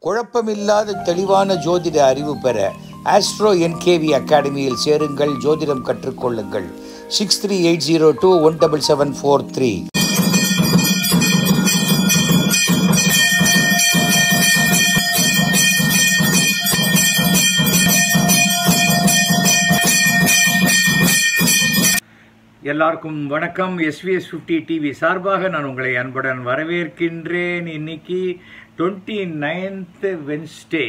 குழப்பமில்லாத தெளிவான ஜோதிட அறிவு பெற ஆஸ்ட்ரோ என்கேவி அகாடமியில் சேருங்கள் ஜோதிடம் கற்றுக்கொள்ளுங்கள் six three eight zero two one double seven four three எல்லாருக்கும் வணக்கம் எஸ்விஎஸ் ஃபிஃப்டி டிவி சார்பாக நான் உங்களை அன்புடன் வரவேற்கின்றேன் இன்னைக்கு டுவெண்ட்டி நைன்த்து வென்ஸ்டே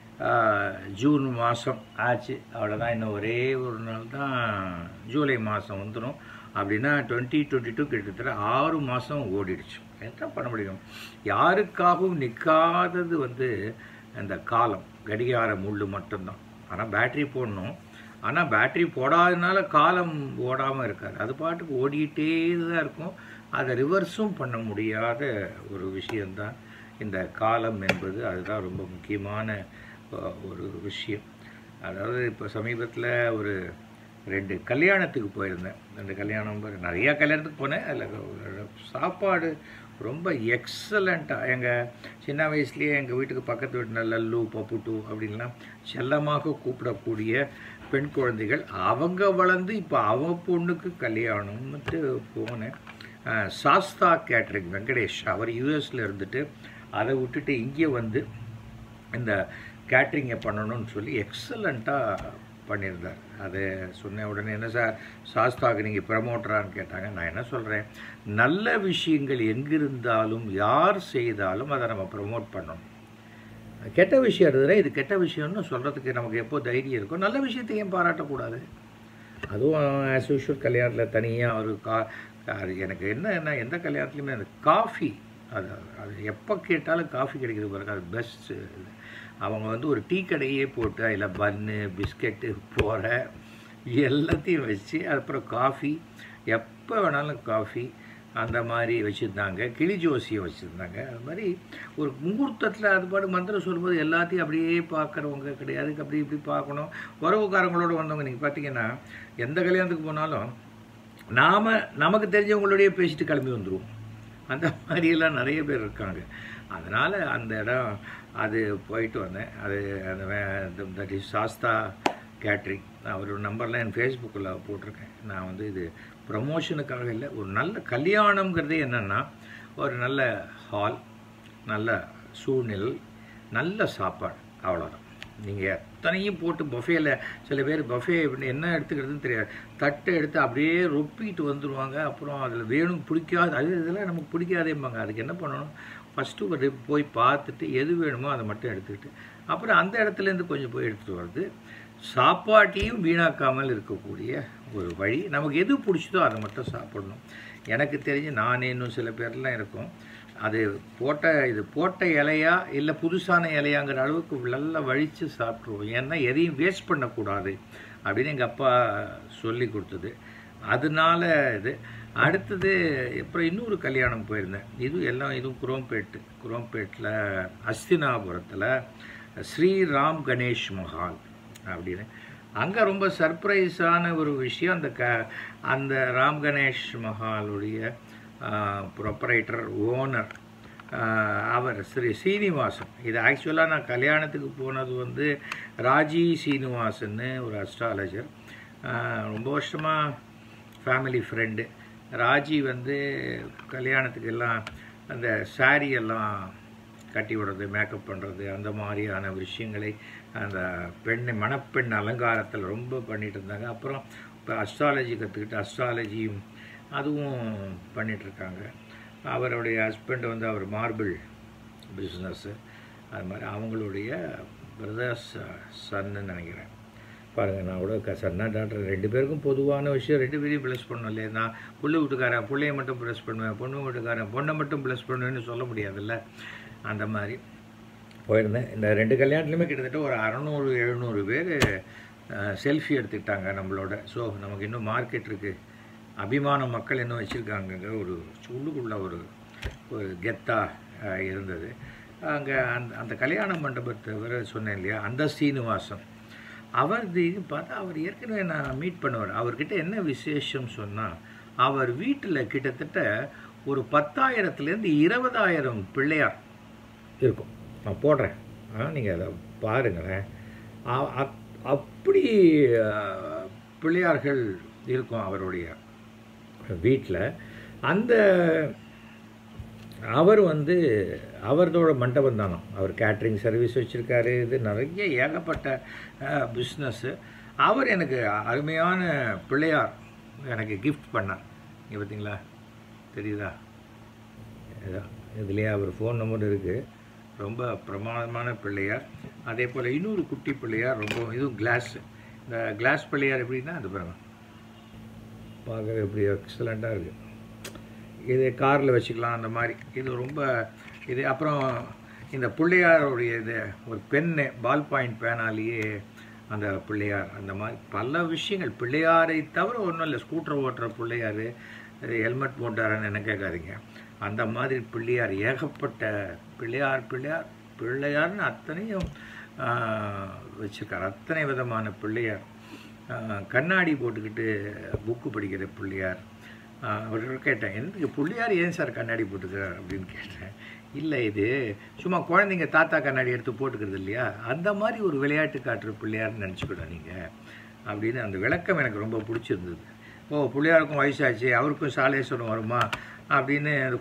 ஜூன் மாதம் ஆச்சு அவ்வளோதான் இன்னும் ஒரே ஒரு நாள் தான் ஜூலை மாதம் வந்துடும் அப்படின்னா டுவெண்ட்டி டுவெண்ட்டி டூ கிட்டத்தட்ட ஆறு மாதம் ஓடிடுச்சு என்ன பண்ண முடியும் யாருக்காகவும் நிற்காதது வந்து அந்த காலம் கடிகார முள்ளு மட்டும்தான் ஆனால் பேட்ரி போடணும் ஆனால் பேட்ரி போடாதனால காலம் ஓடாமல் இருக்காது அது பாட்டுக்கு ஓடிக்கிட்டே தான் இருக்கும் அதை ரிவர்ஸும் பண்ண முடியாத ஒரு விஷயந்தான் இந்த காலம் என்பது அதுதான் ரொம்ப முக்கியமான அஹ், ஒரு விஷயம் அதாவது இப்போ சமீபத்தில் ஒரு ரெண்டு கல்யாணத்துக்கு போயிருந்தேன் ரெண்டு கல்யாணம் பாரு- நிறையா கல்யாணத்துக்கு போனேன் அதில் சாப்பாடு ரொம்ப எக்ஸலண்ட்டாக எங்கள் சின்ன வயசுலேயே எங்கள் வீட்டுக்கு பக்கத்து வீட்டில் லல்லு பப்புட்டு அப்படின்லாம் செல்லமாக கூப்பிடக்கூடிய பெண் குழந்தைகள் அவங்க வளர்ந்து இப்போ அவங்க பொண்ணுக்கு கல்யாணம்னுட்டு போனேன் அஹ், சாஸ்தா கேட்ரிங் வெங்கடேஷ் அவர் யூஎஸில் இருந்துட்டு அதை விட்டுட்டு இங்கே வந்து இந்த கேட்ரிங்கை பண்ணணும்னு சொல்லி எக்ஸலண்ட்டாக பண்ணியிருந்தார் அது சொன்ன உடனே என்ன சார் சாஸ்தாக்கு நீங்கள் ப்ரமோட்டரான்னு கேட்டாங்க நான் என்ன சொல்கிறேன் நல்ல விஷயங்கள் எங்கிருந்தாலும் யார் செய்தாலும் அதை நம்ம ப்ரமோட் பண்ணணும் கெட்ட விஷயம் இருந்ததுன்னா இது கெட்ட விஷயம்னு சொல்கிறதுக்கு நமக்கு எப்போ தைரியம் இருக்கும் நல்ல விஷயத்தை ஏன் பாராட்டக்கூடாது அதுவும் ஆஸ் யூஷுவல் கல்யாணத்தில் தனியாக ஒரு கா அது எனக்கு என்ன என்ன எந்த கல்யாணத்துலையுமே அந்த காஃபி அது அது எப்போ கேட்டாலும் காஃபி கிடைக்கிறது பாருங்க அது பெஸ்ட்டு அவங்க வந்து ஒரு டீ கடையே போட்டு அதில் பன்னு பிஸ்கெட்டு போகிற எல்லாத்தையும் வச்சு அப்புறம் காஃபி எப்போ வேணாலும் காஃபி அந்த மாதிரி வச்சுருந்தாங்க கிளி ஜோசியம் வச்சுருந்தாங்க அது மாதிரி ஒரு முகூர்த்தத்தில் அது பாட்டு மந்திரம் சொல்லும்போது எல்லாத்தையும் அப்படியே பார்க்குறவங்க கிடையாது அப்படி இப்படி பார்க்கணும் உறவுக்காரங்களோட வந்தவங்க நீங்கள் பார்த்தீங்கன்னா எந்த கல்யாணத்துக்கு போனாலும் நாம் நமக்கு தெரிஞ்சவங்களோடய பேசிட்டு கிளம்பி வந்துடுவோம் அந்த மாதிரியெல்லாம் நிறைய பேர் இருக்காங்க அதனால் அந்த இடம் அது போயிட்டு வந்தேன் அது அந்த தட் இஸ் சாஸ்தா கேட்ரிங் அவரோட நம்பர்லாம் என் ஃபேஸ்புக்கில் போட்டிருக்கேன் நான் வந்து இது ப்ரமோஷனுக்காக இல்லை ஒரு நல்ல கல்யாணங்கிறது என்னென்னா ஒரு நல்ல ஹால் நல்ல சூழ்நிலை நல்ல சாப்பாடு அவ்வளோதான் நீங்கள் எத்தனையும் போட்டு பஃபேல சில பேர் பஃபே என்ன எடுத்துக்கிறதுன்னு தெரியாது தட்டை எடுத்து அப்படியே ரொப்பிட்டு வந்துடுவாங்க அப்புறம் அதில் வேணும் பிடிக்காது அது இதெல்லாம் நமக்கு பிடிக்காதேம்பாங்க அதுக்கு என்ன பண்ணணும் ஃபஸ்ட்டு ஒரு போய் பார்த்துட்டு எது வேணுமோ அதை மட்டும் எடுத்துக்கிட்டு அப்புறம் அந்த இடத்துலேருந்து கொஞ்சம் போய் எடுத்துகிட்டு வர்றது சாப்பாட்டையும் வீணாக்காமல் இருக்கக்கூடிய ஒரு வழி நமக்கு எது பிடிச்சதோ அதை மட்டும் சாப்பிடணும் எனக்கு தெரிஞ்சு நானே இன்னும் சில பேர்லாம் இருக்கும் அது போட்ட இது போட்ட இலையா இல்லை புதுசான இலையாங்கிற அளவுக்கு நல்லா வழித்து சாப்பிட்ருவோம் ஏன்னா எதையும் வேஸ்ட் பண்ணக்கூடாது அப்படின்னு எங்கள் அப்பா சொல்லி கொடுத்தது அதனால இது அடுத்தது அப்புறம் இன்னொரு கல்யாணம் போயிருந்தேன் இது எல்லாம் இதுவும் குரோம்பேட்டு குரோம்பேட்டில் அஸ்தினாபுரத்தில் ஸ்ரீராம் கணேஷ் மஹால் அப்படின்னு அங்கே ரொம்ப சர்ப்ரைஸான ஒரு விஷயம் அந்த க அந்த ராம் கணேஷ் மஹாலுடைய ப்ரொப்பரைட்டர் ஓனர் அவர் ஸ்ரீ சீனிவாசன் இது ஆக்சுவலாக நான் கல்யாணத்துக்கு போனது வந்து ராஜி சீனிவாசன்னு ஒரு அஸ்ட்ராலஜர் ரொம்ப வருஷமாக ஃபேமிலி ஃப்ரெண்டு ராஜி வந்து கல்யாணத்துக்கு எல்லாம் அந்த saree எல்லாம் கட்டி விடுறது மேக்கப் பண்ணுறது அந்த மாதிரியான விஷயங்களை அந்த பெண்ணை மணப்பெண் அலங்காரத்தில் ரொம்ப பண்ணிட்டு இருந்தாங்க அப்புறம் இப்போ அஸ்ட்ராலஜி கற்றுக்கிட்டு அஸ்ட்ராலஜியும் அதுவும் பண்ணிகிட்ருக்காங்க அவருடைய ஹஸ்பண்ட் வந்து அவர் மார்பிள் பிஸ்னஸ்ஸு அது மாதிரி அவங்களுடைய பிரதர்ஸ் சன்னு நினைக்கிறேன் பாருங்கள் நான் கூட க சன்னா டாக்டர் ரெண்டு பேருக்கும் பொதுவான விஷயம் ரெண்டு பேரையும் ப்ளஸ் பண்ணணும் இல்லையா நான் புள்ளை வீட்டுக்காரன் பிள்ளைய மட்டும் ப்ளஸ் பண்ணுவேன் பொண்ணு வீட்டுக்காரன் பொண்ணை மட்டும் ப்ளஸ் பண்ணுவேன்னு சொல்ல முடியாதுல்ல அந்த மாதிரி போயிருந்தேன் இந்த ரெண்டு கல்யாணத்துலையுமே கிட்டத்தட்ட ஒரு அறநூறு எழுநூறு பேர் செல்ஃபி எடுத்துக்கிட்டாங்க நம்மளோட ஸோ நமக்கு இன்னும் மார்க்கெட் இருக்குது அபிமான மக்கள் இன்னும் வச்சுருக்காங்கங்க ஒரு உள்ளுக்குள்ள ஒரு ஒரு கெத்தாக இருந்தது அங்கே அந்த அந்த கல்யாண மண்டபத்தை வர சொன்னேன் இல்லையா அந்த சீனிவாசன் அவர் இது பார்த்தா அவர் ஏற்கனவே நான் மீட் பண்ணுவார் அவர்கிட்ட என்ன விசேஷம் சொன்னால் அவர் வீட்டில் கிட்டத்தட்ட ஒரு பத்தாயிரத்துலேருந்து இருபதாயிரம் பிள்ளையார் இருக்கும் நான் போடுறேன் நீங்கள் அதை பாருங்களேன் அ- அப்- அப்படி அஹ், பிள்ளையார்கள் இருக்கும் அவருடைய வீட்டில் அந்த அவர் வந்து அவரதோட மண்டபம் தானோ அவர் கேட்ரிங் சர்வீஸ் வச்சுருக்காரு இது நிறைய ஏகப்பட்ட பிஸ்னஸ்ஸு அவர் எனக்கு அருமையான பிள்ளையார் எனக்கு கிஃப்ட் பண்ணார் இங்கே பார்த்தீங்களா தெரியுதா இதோ இதுலேயே அவர் ஃபோன் நம்பர் இருக்குது ரொம்ப பிரமாதமான பிள்ளையார் அதே போல் இன்னொரு குட்டி பிள்ளையார் ரொம்ப இதுவும் கிளாஸ் இந்த கிளாஸ் பிள்ளையார் எப்படின்னா அது பாருங்க பார்க்க எப்படி எக்ஸலண்ட்டாக இருக்குது இது காரில் வச்சுக்கலாம் அந்த மாதிரி இது ரொம்ப இது அப்புறம் இந்த பிள்ளையாருடைய இது ஒரு பென்னு பால் பாயிண்ட் பேனாலேயே அந்த பிள்ளையார் அந்த மாதிரி பல விஷயங்கள் பிள்ளையாரை தவிர ஒன்றும் இல்லை ஸ்கூட்டர் ஓட்டுற பிள்ளையார் ஹெல்மெட் போட்டாரான்னு என்ன கேட்காதீங்க அந்த மாதிரி பிள்ளையார் ஏகப்பட்ட பிள்ளையார் பிள்ளையார் பிள்ளையார்னு அத்தனையும் வச்சுருக்கார் அத்தனை விதமான பிள்ளையார் ஆஹ் கண்ணாடி போட்டுக்கிட்டு புக்கு படிக்கிற பிள்ளையார் ஆஹ் அவர்கிட்ட கேட்டேன் எனக்கு பிள்ளையார் ஏன் சார் கண்ணாடி போட்டுக்கிறார் அப்படின்னு கேட்டேன் இல்லை இது சும்மா குழந்தைங்க தாத்தா கண்ணாடி எடுத்து போட்டுக்கிறது இல்லையா அந்த மாதிரி ஒரு விளையாட்டு காட்டுற பிள்ளையார்னு நினச்சிக்கூடாது நீங்கள் அப்படின்னு அந்த விளக்கம் எனக்கு ரொம்ப பிடிச்சிருந்தது ஓ பிள்ளையாருக்கும் வயசாச்சு அவருக்கும் சாலேஸ்வரம் வருமா அப்படின்னு அது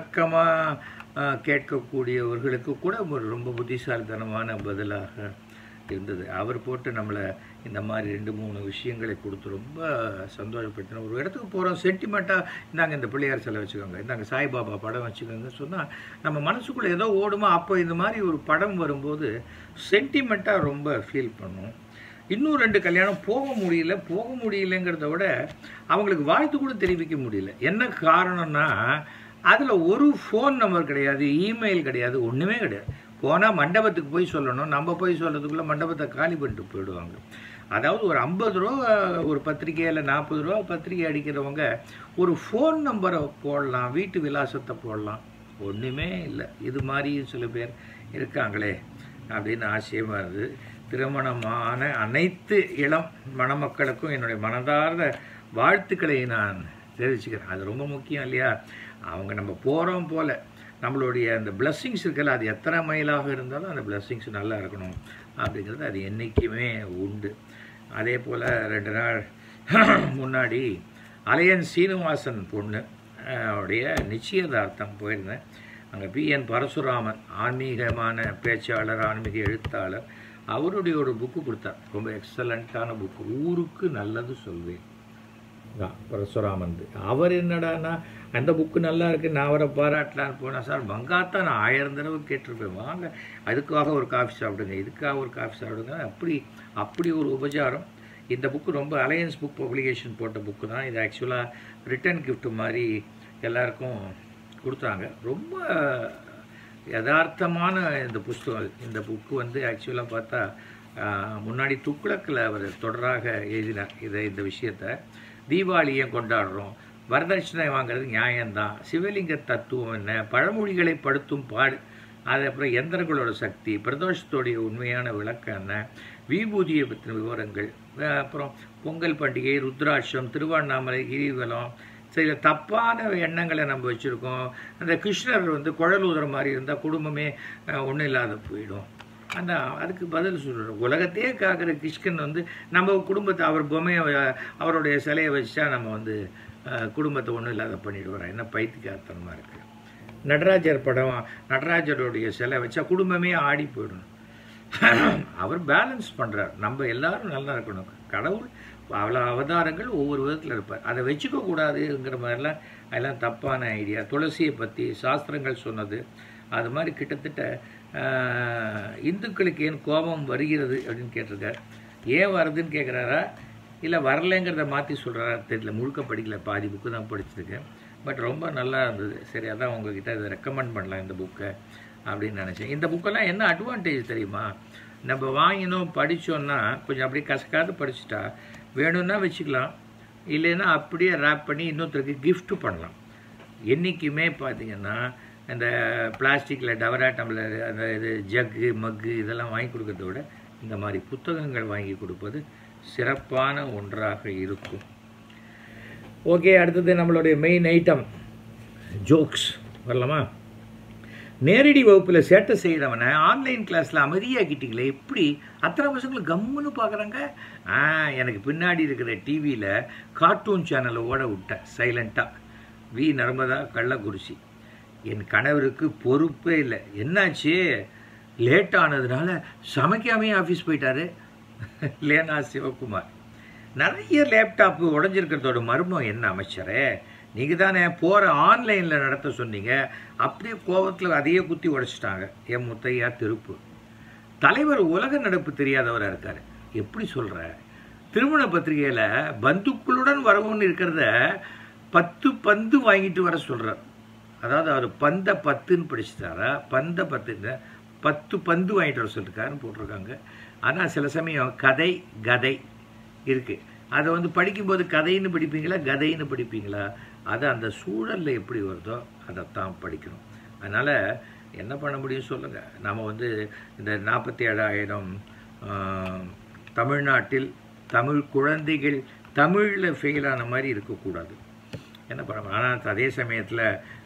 குதர்க்கமாக கேட்கக்கூடியவர்களுக்கு கூட ஒரு ரொம்ப புத்திசாலித்தனமான பதிலாக இருந்தது அவர் போட்டு நம்மளை இந்த மாதிரி ரெண்டு மூணு விஷயங்களை கொடுத்து ரொம்ப சந்தோஷப்படுத்தின ஒரு இடத்துக்கு போகிறோம் சென்டிமெண்ட்டாக இந்தாங்க இந்த பிள்ளையார் சிலை வச்சுக்கோங்க இந்தாங்க சாய்பாபா படம் வச்சுக்கோங்க சொன்னால் நம்ம மனசுக்குள்ளே ஏதோ ஓடுமோ அப்போ இந்த மாதிரி ஒரு படம் வரும்போது சென்டிமெண்ட்டாக ரொம்ப ஃபீல் பண்ணும் இன்னும் ரெண்டு கல்யாணம் போக முடியல போக முடியலங்கிறத விட அவங்களுக்கு வாழ்த்து கூட தெரிவிக்க முடியல என்ன காரணம்னா அதில் ஒரு ஃபோன் நம்பர் கிடையாது இமெயில் கிடையாது ஒன்றுமே கிடையாது போனால் மண்டபத்துக்கு போய் சொல்லணும் நம்ம போய் சொல்கிறதுக்குள்ளே மண்டபத்தை காலி பண்ணிட்டு போயிடுவாங்க அதாவது ஒரு ஐம்பது ரூபா ஒரு பத்திரிக்கை இல்லை நாற்பது ரூபா பத்திரிக்கை அடிக்கிறவங்க ஒரு ஃபோன் நம்பரை போடலாம் வீட்டு விலாசத்தை போடலாம் ஒன்றுமே இல்லை இது மாதிரி சில பேர் இருக்காங்களே அப்படின்னு ஆசையமாக இருந்தது திருமணமான அனைத்து இளம் மணமக்களுக்கும் என்னுடைய மனதார்ந்த வாழ்த்துக்களை நான் தெரிவிச்சுக்கிறேன் அது ரொம்ப முக்கியம் இல்லையா அவங்க நம்ம போகிறோம் போல நம்மளுடைய அந்த பிளஸ்ஸிங்ஸ் இருக்குல்ல அது எத்தனை மைலாக இருந்தாலும் அந்த பிளஸ்ஸிங்ஸ் நல்லா இருக்கணும் அப்படிங்கிறது அது என்றைக்குமே உண்டு அதே போல் ரெண்டு நாள் முன்னாடி அலையன் சீனிவாசன் பொண்ணு அஹ், உடைய நிச்சயதார்த்தம் போயிருந்தேன் அங்கே பிஎன் பரசுராமன் ஆன்மீகமான பேச்சாளர் ஆன்மீக எழுத்தாளர் அவருடைய ஒரு புக்கு கொடுத்தார் ரொம்ப எக்ஸலண்ட்டான புக்கு ஊருக்கு நல்லது சொல்வேன் தான் பரசுராமன் அவர் என்னடான்னா அந்த புக்கு நல்லா இருக்கு நான் அவரை பாராட்டலான்னு போனேன் சார் மங்காத்தா நான் ஆயிரம் தடவை கேட்டிருப்பேன் வாங்க அதுக்காக ஒரு காஃபி சாப்பிடுங்க இதுக்காக ஒரு காஃபி சாப்பிடுங்க அப்படி அப்படி ஒரு உபச்சாரம் இந்த புக்கு ரொம்ப அலையன்ஸ் புக் பப்ளிகேஷன் போட்ட புக்கு தான் இது ஆக்சுவலாக ரிட்டர்ன் gift மாதிரி எல்லாருக்கும் கொடுத்தாங்க ரொம்ப யதார்த்தமான இந்த புஸ்தகம் இந்த புக்கு வந்து ஆக்சுவலாக பார்த்தா ஆஹ், முன்னாடி துக்குளக்கில் அவர் தொடராக எழுதினார் இதை இந்த விஷயத்தை தீபாவளியை கொண்டாடுறோம் வரதட்சணை வாங்குறது நியாயம்தான் சிவலிங்க தத்துவம் என்ன பழமொழிகளை படுத்தும் பாடு அது அப்புறம் எந்திரங்களோட சக்தி பிரதோஷத்தோடைய உண்மையான விளக்கம் என்ன விபூதியை பற்றின விவரங்கள் அஹ் அப்புறம் பொங்கல் பண்டிகை ருத்ராட்சம் திருவண்ணாமலை கிரிவலம் சில தப்பான எண்ணங்களை நம்ம வச்சுருக்கோம் அந்த கிருஷ்ணர் வந்து குழல் ஊதுற மாதிரி இருந்தால் குடும்பமே ஒன்றும் இல்லாத போயிடும் அந்த அதுக்கு பதில் சொல்கிறோம் உலகத்தையே காக்கிற கிஷ்கன் வந்து நம்ம குடும்பத்தை அவர் பொம்மையை வ- அவருடைய சிலையை வச்சா நம்ம வந்து அஹ், குடும்பத்தை ஒன்றும் இல்லாத பண்ணிடுவோம் என்ன பைத்தியக்காரத்தனமாக இருக்குது நடராஜர் படம் நடராஜருடைய சிலை வச்சா குடும்பமே ஆடி போயிடும் அவர் பேலன்ஸ் பண்றார் நம்ம எல்லாரும் நல்லா இருக்கணும் கடவுள் அவ்வளோ அவதாரங்கள் ஒவ்வொரு விதத்தில் இருப்பார் அதை வச்சுக்க கூடாதுங்கிற மாதிரிலாம் அதெல்லாம் தப்பான ஐடியா துளசியை பற்றி சாஸ்திரங்கள் சொன்னது அது மாதிரி கிட்டத்தட்ட ஆஹ், இந்துக்களுக்கு ஏன் கோபம் வருகிறது அப்படின்னு கேட்டிருக்கார் ஏன் வருதுன்னு கேட்குறாரா இல்லை வரலைங்கிறத மாற்றி சொல்கிறாரா தெரியல முழுக்க படிக்கல பாதி புக்கு தான் படிச்சிருக்கேன் பட் ரொம்ப நல்லா இருந்தது சரி அதான் உங்ககிட்ட இதை ரெக்கமெண்ட் பண்ணலாம் இந்த புக்கை அப்படின்னு நினச்சேன் இந்த புக்கெல்லாம் என்ன அட்வான்டேஜ் தெரியுமா நம்ம வாங்கினோம் படித்தோன்னா கொஞ்சம் அப்படியே கசக்காது படிச்சுட்டா வேணும்னா வச்சுக்கலாம் இல்லைன்னா அப்படியே ரேப் பண்ணி இன்னொருத்தருக்கு gift பண்ணலாம் என்றைக்குமே பார்த்தீங்கன்னா இந்த பிளாஸ்டிக்கில் டவரா டம்ளர் அந்த இது ஜக்கு மக்கு இதெல்லாம் வாங்கி கொடுக்கறத விட இந்த மாதிரி புத்தகங்கள் வாங்கி கொடுப்பது சிறப்பான ஒன்றாக இருக்கும் ஓகே அடுத்தது நம்மளுடைய மெயின் ஐட்டம் ஜோக்ஸ் வரலாமா நேரடி வகுப்பில் சேட்டை செய்கிறவனை ஆன்லைன் கிளாஸில் அமைதியாக்கிட்டீங்களே எப்படி அத்தனை பசங்களும் கம்முன்னு பார்க்குறாங்க ஆ எனக்கு பின்னாடி இருக்கிற டிவியில் கார்ட்டூன் சேனலை ஓட விட்டேன் சைலண்ட்டாக வி நர்மதா கள்ளக்குறிச்சி என் கணவருக்கு பொறுப்பே இல்லை என்னாச்சு லேட் ஆனதுனால சமைக்காமே ஆஃபீஸ் போயிட்டாரு லேனா சிவகுமார் நிறைய லேப்டாப்பு உடஞ்சிருக்கிறதோட மர்மம் என்ன அமைச்சரே நீங்கள் தானே போகிற ஆன்லைனில் நடத்த சொன்னீங்க அப்படியே கோபத்தில் அதையே குத்தி உடைச்சிட்டாங்க என் முத்தையா திருப்பு தலைவர் உலக நடப்பு தெரியாதவராக இருக்கார் எப்படி சொல்கிற திருமண பத்திரிகையில் பந்துக்களுடன் வரவுன்னு இருக்கிறத பத்து பந்து வாங்கிட்டு வர சொல்கிறார் அதாவது அவர் பந்த பத்துன்னு படிச்சுட்டாரா பந்த பத்துன்னு பத்து பந்து வாங்கிட்டு வர சொல்லிருக்காருன்னு போட்டிருக்காங்க ஆனால் சில சமயம் கதை கதை இருக்குது அதை வந்து படிக்கும்போது கதைன்னு படிப்பீங்களா கதைன்னு படிப்பீங்களா அது அந்த சூழலில் எப்படி வருதோ அதைத்தான் படிக்கணும் அதனால் என்ன பண்ண முடியும் சொல்லுங்கள் நம்ம வந்து இந்த நாற்பத்தி ஏழாயிரம் தமிழ்நாட்டில் தமிழ் குழந்தைகள் தமிழில் ஃபெயிலான மாதிரி இருக்கக்கூடாது என்ன பண்ண ஆனால் அதே சமயத்தில்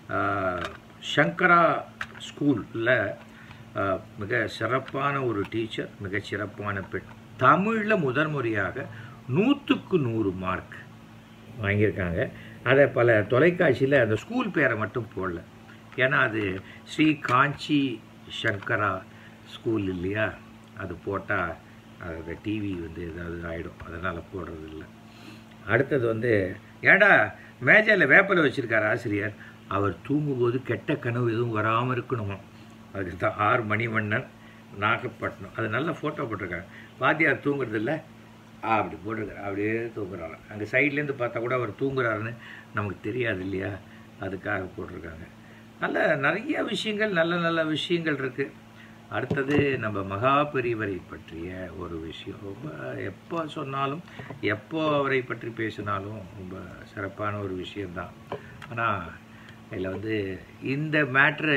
சங்கரா ஸ்கூலில் மிக சிறப்பான ஒரு டீச்சர் மிக சிறப்பான பெண் தமிழில் முதல் முறையாக நூற்றுக்கு நூறு மார்க் வாங்கியிருக்காங்க அதை பல தொலைக்காட்சியில் அந்த ஸ்கூல் பேரை மட்டும் போடல ஏன்னா அது ஸ்ரீ காஞ்சி சங்கரா ஸ்கூல் இல்லையா அது போட்டால் அது டிவி வந்து ஏதாவது ஆகிடும் அதனால் போடுறது இல்லை அடுத்தது வந்து ஏடா மேஜையில் வேப்பலை வச்சுருக்கார் ஆசிரியர் அவர் தூங்கும்போது கெட்ட கனவு எதுவும் வராமல் இருக்கணுமா அதுக்கு தான் ஆறு மணிவண்ணன் நாகப்பட்டினம் அது நல்ல ஃபோட்டோ போட்டிருக்காங்க வாத்தியார் தூங்குறது இல்லை அப்படி போட்டிருக்காரு அப்படியே தூங்குறாரு அங்கே சைட்லேருந்து பார்த்தா கூட அவர் தூங்குறாருன்னு நமக்கு தெரியாது இல்லையா அதுக்காக போட்டிருக்காங்க நல்ல நிறைய விஷயங்கள் நல்ல நல்ல விஷயங்கள் இருக்குது அடுத்தது நம்ம மகா பெரியவரை பற்றிய ஒரு விஷயம் ரொம்ப எப்போ சொன்னாலும் எப்போ அவரை பற்றி பேசினாலும் ரொம்ப சிறப்பான ஒரு விஷயந்தான் ஆனால் இதில் வந்து இந்த மேட்ரு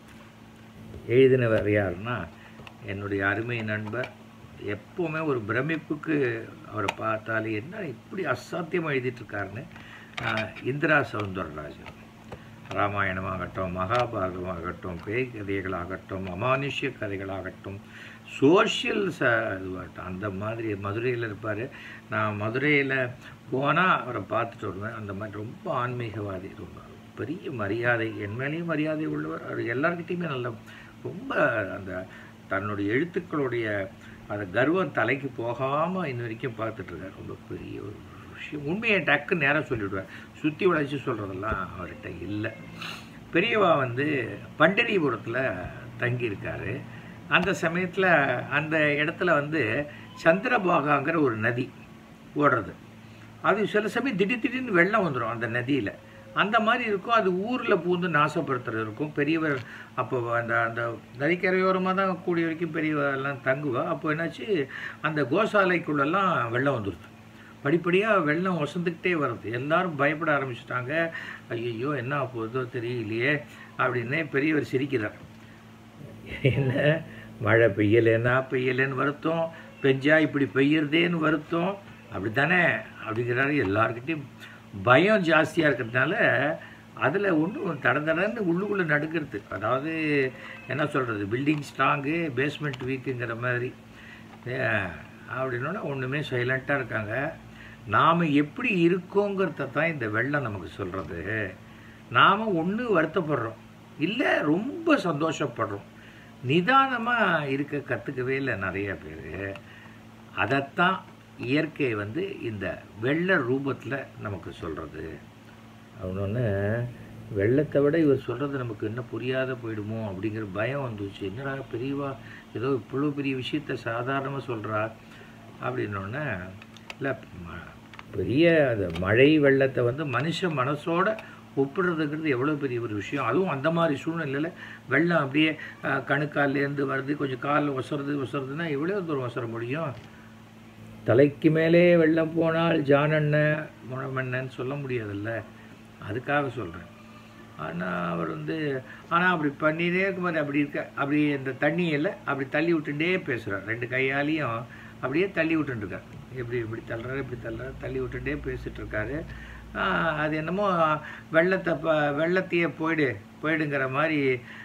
எழுதினவர் யாருன்னா என்னுடைய அருமை நண்பர் எப்போவுமே ஒரு பிரமிப்புக்கு அவரை பார்த்தாலே என்ன இப்படி அசாத்தியமாக எழுதிட்டுருக்காருன்னு இந்திரா சவுந்தரராஜன் ராமாயணமாகட்டும் மகாபாரதமாகட்டும் பேய் கதைகளாகட்டும் அமானுஷ்ய கதைகளாகட்டும் சோஷியல் ச இதுவாகட்டும் அந்த மாதிரி மதுரையில் இருப்பார் நான் மதுரையில் போனால் அவரை பார்த்துட்டு வருவேன் அந்த மாதிரி ரொம்ப ஆன்மீகவாதி ரொம்ப பெரிய மரியாதை என் மேலேயும் மரியாதை உள்ளவர் அவர் எல்லார்கிட்டையுமே நல்ல ரொம்ப அந்த தன்னுடைய எழுத்துக்களுடைய அந்த கர்வம் தலைக்கு போகாமல் இன்ன வரைக்கும் பார்த்துட்ருக்கார் ரொம்ப பெரிய ஒரு விஷயம் உண்மையை டக்கு நேரம் சொல்லிவிடுவார் சுற்றி உழைச்சி சொல்கிறதெல்லாம் அவர்கிட்ட இல்லை பெரியவா வந்து பண்டரிபுரத்தில் தங்கியிருக்காரு அந்த சமயத்தில் அந்த இடத்துல வந்து சந்திரபாகாங்கிற ஒரு நதி ஓடுறது அது சில சமயம் திடீர் திடீர்னு வெள்ளம் வந்துடும் அந்த நதியில் அந்த மாதிரி இருக்கும் அது ஊரில் பூந்து நாசப்படுத்துறது இருக்கும் பெரியவர் அப்போ அந்த அந்த நதிக்கரையோரமாக தான் கூடிய வரைக்கும் பெரியவெல்லாம் தங்குவா அப்போ என்னாச்சு அந்த கோசாலைக்குள்ளெல்லாம் வெள்ளம் வந்துடுது படிப்படியாக வெள்ளம் வசந்துக்கிட்டே வருது எல்லாரும் பயப்பட ஆரம்பிச்சிட்டாங்க ஐயோ என்ன போதோ தெரியலையே அப்படின்னு பெரியவர் சிரிக்கிறார் என்ன மழை பெய்யலைன்னா பெய்யலைன்னு வருத்தம் பெஞ்சா இப்படி பெய்யறதேன்னு வருத்தம் அப்படி தானே அப்படிங்கிறாரு எல்லாருக்கிட்டையும் பயம் ஜாஸ்தியாக இருக்கிறதுனால அதில் ஒன்றும் தட தடன்னு உள்ளுக்குள்ளே நடுக்கிறது அதாவது என்ன சொல்கிறது பில்டிங் ஸ்ட்ராங்கு பேஸ்மெண்ட் வீக்குங்கிற மாதிரி அப்படின்னா ஒன்றுமே சைலண்ட்டாக இருக்காங்க நாம் எப்படி இருக்கோங்கிறத தான் இந்த வெள்ளம் நமக்கு சொல்கிறது நாம் ஒன்று வருத்தப்படுறோம் இல்லை ரொம்ப சந்தோஷப்படுறோம் நிதானமாக இருக்க கற்றுக்கவே இல்லை நிறைய பேர் அதைத்தான் இயற்கை வந்து இந்த வெள்ள ரூபத்தில் நமக்கு சொல்கிறது அவனொன்று வெள்ளத்தை விட இவர் சொல்கிறது நமக்கு என்ன புரியாத போயிடுமோ அப்படிங்கிற பயம் வந்துச்சு என்னடா பெரியவா ஏதோ இவ்வளோ பெரிய விஷயத்த சாதாரணமாக சொல்கிறா அப்படின்னோடனே இல்லை பெரிய அந்த மழை வெள்ளத்தை வந்து மனுஷ மனசோட ஒப்பிடுறதுங்கிறது எவ்வளோ பெரிய ஒரு விஷயம் அதுவும் அந்த மாதிரி சூழ்நிலையில் வெள்ளம் அப்படியே கணுக்கால்லேருந்து வருது கொஞ்சம் காலில் ஒசறது ஒசறதுன்னா எவ்வளோ தூரம் ஒசர முடியும் தலைக்கு மேலே வெள்ளம் போனால் ஜானண்ண முழமண்ணன்னு சொல்ல முடியாதுல்ல அதுக்காக சொல்கிறேன் ஆனால் அவர் வந்து ஆனால் அப்படி பண்ணினே இருக்கும்போது அப்படி இருக்க அப்படி இந்த தண்ணியில் அப்படி தள்ளி விட்டுட்டே பேசுகிறார் ரெண்டு கையாலையும் அப்படியே தள்ளி விட்டுருக்கார் எப்படி இப்படி தள்ளுறாரு இப்படி தள்ளுறாரு தள்ளி விட்டுட்டே பேசிகிட்டு இருக்காரு அது என்னமோ வெள்ளத்தை ப வெள்ளத்தையே போயிடு போயிடுங்கிற மாதிரி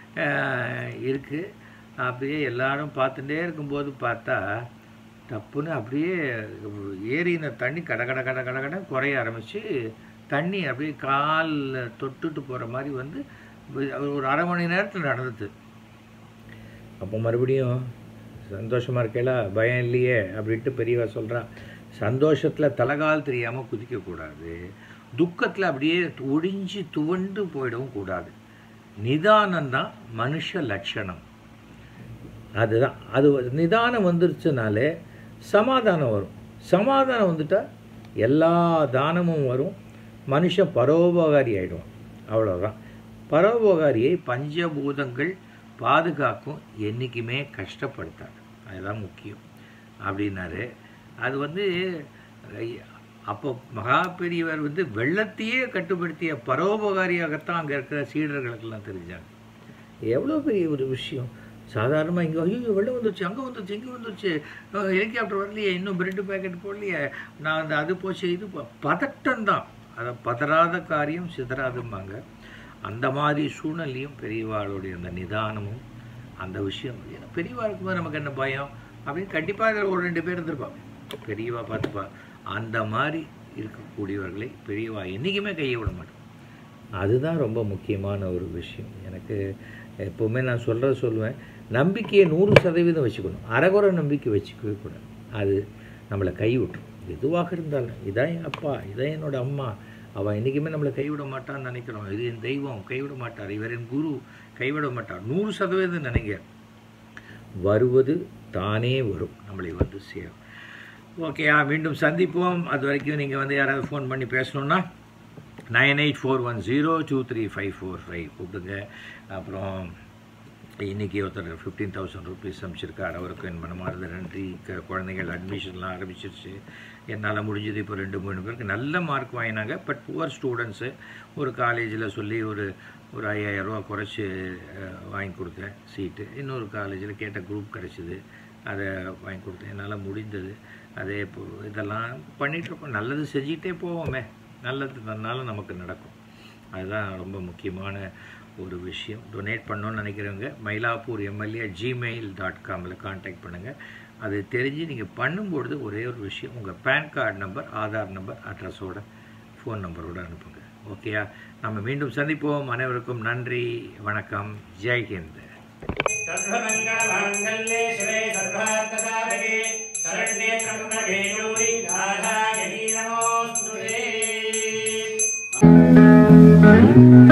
இருக்குது அப்படியே எல்லாரும் பார்த்துட்டே இருக்கும்போது பார்த்தா டப்புன்னு அப்படியே ஏரியின தண்ணி கட கட கட கட கட குறைய ஆரம்பித்து தண்ணி அப்படியே காலில் தொட்டுட்டு போகிற மாதிரி வந்து ஒரு அரை மணி நேரத்தில் நடந்தது அப்போ மறுபடியும் சந்தோஷமாக இருக்கேலா பயம் இல்லையே அப்படின்ட்டு பெரியவா சொல்கிறா சந்தோஷத்தில் தலகால் தெரியாமல் குதிக்கக்கூடாது துக்கத்தில் அப்படியே ஒடிஞ்சு துவண்டு போயிடவும் கூடாது நிதானம்தான் மனுஷ லட்சணம் அதுதான் அது நிதானம் வந்துருச்சுனாலே சமாதானம் வரும் சமாதானம் வந்துட்டால் எல்லா தானமும் வரும் மனுஷன் பரோபகாரி ஆகிடுவான் அவ்வளோதான் பரோபகாரியை பஞ்சபூதங்கள் பாதுகாக்கும் என்றைக்குமே கஷ்டப்படுத்தாது அதுதான் முக்கியம் அப்படின்னாரு அது வந்து அப்போ மகா பெரியவர் வந்து வெள்ளத்தையே கட்டுப்படுத்திய பரோபகாரியாகத்தான் அங்கே இருக்கிற சீடர்களுக்கெல்லாம் தெரிஞ்சாங்க எவ்வளோ பெரிய ஒரு விஷயம் சாதாரணமாக இங்கே ஐயோ வெள்ளம் வந்துருச்சு அங்கே வந்துருச்சு இங்கே வந்துருச்சு ஹெலிகாப்டர் வரலையே இன்னும் பிரெட்டு பேக்கெட் போடலையே நான் அந்த அது போச்சு இது பதட்டம் தான் அதை பதறாத காரியம் சிதறாதும்பாங்க அந்த மாதிரி சூழ்நிலையும் பெரியவாளுடைய அந்த நிதானமும் அந்த விஷயம் ஏன்னா பெரியவா இருக்கும்போது நமக்கு என்ன பயம் அப்படின்னு கண்டிப்பாக இதில் ஒரு ரெண்டு பேர் இருந்திருப்பான் பெரியவா பார்த்துப்பா அந்த மாதிரி இருக்கக்கூடியவர்களை பெரியவா என்றைக்குமே கையை விட மாட்டோம் அதுதான் ரொம்ப முக்கியமான ஒரு விஷயம் எனக்கு எப்போவுமே நான் சொல்கிற சொல்லுவேன் நம்பிக்கையை நூறு சதவீதம் வச்சுக்கணும் அறகுறை நம்பிக்கை வச்சுக்கவே கூடாது அது நம்மளை கை விட்டுரும் எதுவாக இருந்தாலும் இதான் என் அப்பா இதான் என்னோட அம்மா அவன் என்றைக்குமே நம்மளை கைவிட மாட்டான்னு நினைக்கிறோம் இது என் தெய்வம் கைவிட மாட்டார் இவர் என் குரு கைவிட மாட்டார் நூறு சதவீதம் நினைங்க வருவது தானே வரும் நம்மளை வந்து சேரும் ஓகேயா மீண்டும் சந்திப்போம் அது வரைக்கும் நீங்கள் வந்து யாராவது ஃபோன் பண்ணி பேசணுன்னா nine eight four one zero two three five four five கூப்பிடுங்க அப்புறம் இன்றைக்கி ஒருத்தர் ஃபிஃப்டீன் தௌசண்ட் ருபீஸ் அனுப்பிச்சிருக்கார் அவருக்கு என் மனமார்ந்த நன்றி க- குழந்தைகள் அட்மிஷன்லாம் ஆரம்பிச்சிருச்சு என்னால் முடிஞ்சது இப்போ ரெண்டு மூணு பேருக்கு நல்ல மார்க் வாங்கினாங்க பட் புவர் ஸ்டூடெண்ட்ஸு ஒரு காலேஜில் சொல்லி ஒரு ஒரு ஐயாயிரரூவா குறைச்சி அஹ், வாங்கி கொடுத்தேன் சீட்டு இன்னொரு காலேஜில் கேட்ட குரூப் கிடச்சிது அதை வாங்கி கொடுத்தேன் என்னால் முடிந்தது அதே இப்போ இதெல்லாம் பண்ணிகிட்ருக்கோம் நல்லது செஞ்சுக்கிட்டே போவோமே நல்லது தன்னாலும் நமக்கு நடக்கும் அதுதான் ரொம்ப முக்கியமான ஒரு விஷயம் டொனேட் பண்ணணும்னு நினைக்கிறவங்க மயிலாப்பூர் எம்எல்ஏ ஜிமெயில் டாட் காமில் காண்டாக்ட் பண்ணுங்கள் அது தெரிஞ்சு நீங்கள் பண்ணும்பொழுது ஒரே ஒரு விஷயம் உங்கள் PAN card number Aadhaar number அட்ரஸோட ஃபோன் நம்பரோட அனுப்புங்க ஓகேயா நம்ம மீண்டும் சந்திப்போம் அனைவருக்கும் நன்றி வணக்கம் ஜெய்ஹிந்த் सर्वमङ्गलमाङ्गल्ये शिवे सर्वार्थसाधके शरण्ये त्र्यम्बके गौरी नारायणी नमोऽस्तु ते